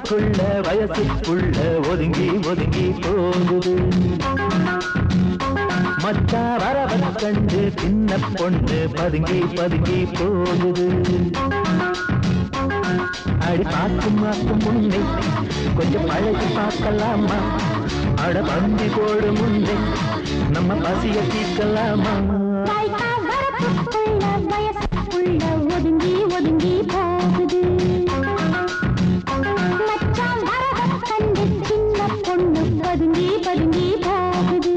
வரப்புக்குள்ள வயசுக்குள்ள ஒதுங்கி ஒதுங்கி போகுது மச்சா வரவன் கண்டு சின்ன பொண்ணு பதுங்கி பதுங்கி போகுது அடி பார்க்கும் பார்க்கும் முன்னே கொஞ்சம் பழகி பார்க்கலாமா அட பந்தி போடு முன்னே நம்ம பசிய தீர்க்கலாமா வாய்க்கா வரப்புக்குள்ள வயசுக்குள்ள ஒதுங்கி ஒதுங்கி போகுது மச்சான் வரவன் கண்டு சின்ன பொண்ணு பதுங்கி பதுங்கி போகுது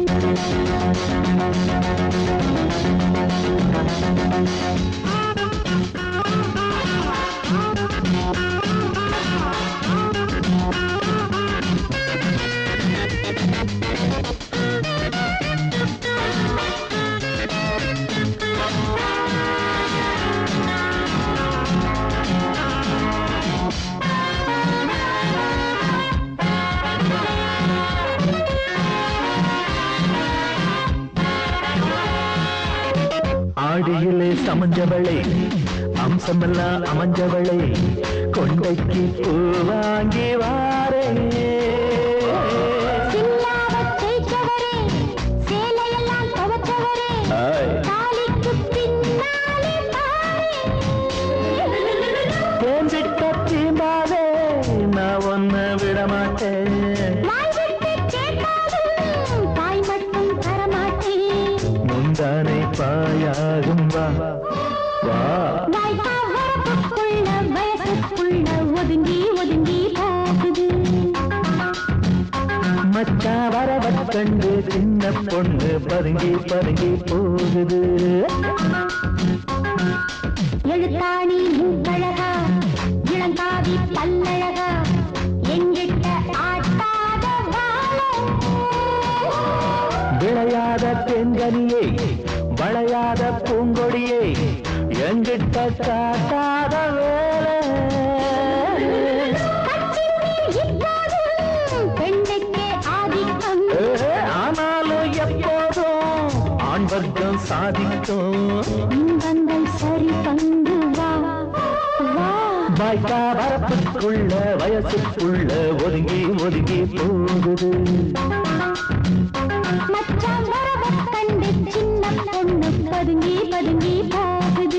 ஆடியிலே சமஞ்சவளை அம்சமெல்லாம் அமைஞ்சவளை கொண்டைக்கு பூ வாங்கி வாரே சில்லாவத் தேய்ச்சவரே சேலையெல்லாம் துவைச்சவரே ஆய். தாலிக்கு பின்னாலே பாரே தேஞ்சிட்ட தீம்பாதே நான் ஒன்ன விட மாட்டேன் வாய் விட்டு கேட்டாலும் தாய் மட்டும் தரமாட்டேன் முந்தானை பாயாகும் வா வா வாய்க்கா வரப்புக்குள்ள வயசுக்குள்ள ஒதுங்கி ஒதுங்கி போகுது மச்சா வரவ கண்டு சின்ன பொண்ணு பதுங்கி பதுங்கி போகுது எழுத்தாணி மூக்கழகா இளங்காவி பல்லழகா எங்கிட்ட ஆட்டாத வாழை விளையாத தென்கனியே வளையாத பூங்கொடியே எங்கிட்ட காட்டாத வேலை பெண்ணுக்கே ஆதிக்கம் ஏ, ஆனாலும் எப்போதும் ஆண் வர்க்கம் சாதிக்கும் இன்பங்கள் சரி பங்கு வா வா வாய்க்கா வரப்புக்குள்ள வயசுக்குள்ள ஒதுங்கி ஒதுங்கி போகுது மச்சான் வரவ கண்டு சின்ன பொண்ணு பதுங்கி பதுங்கி போகுது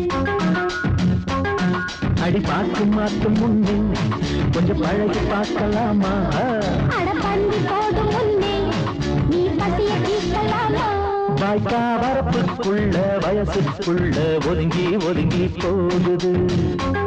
அடி பார்க்கும் மாற்றும் முன்னே கொஞ்சம் பழகி பார்க்கலாமா அட பந்தி போடும் முன்னே நீ பசிய தீர்க்கலாமா வாய்க்கா வரப்புக்குள்ள வயசுக்குள்ள ஒதுங்கி ஒதுங்கி போகுது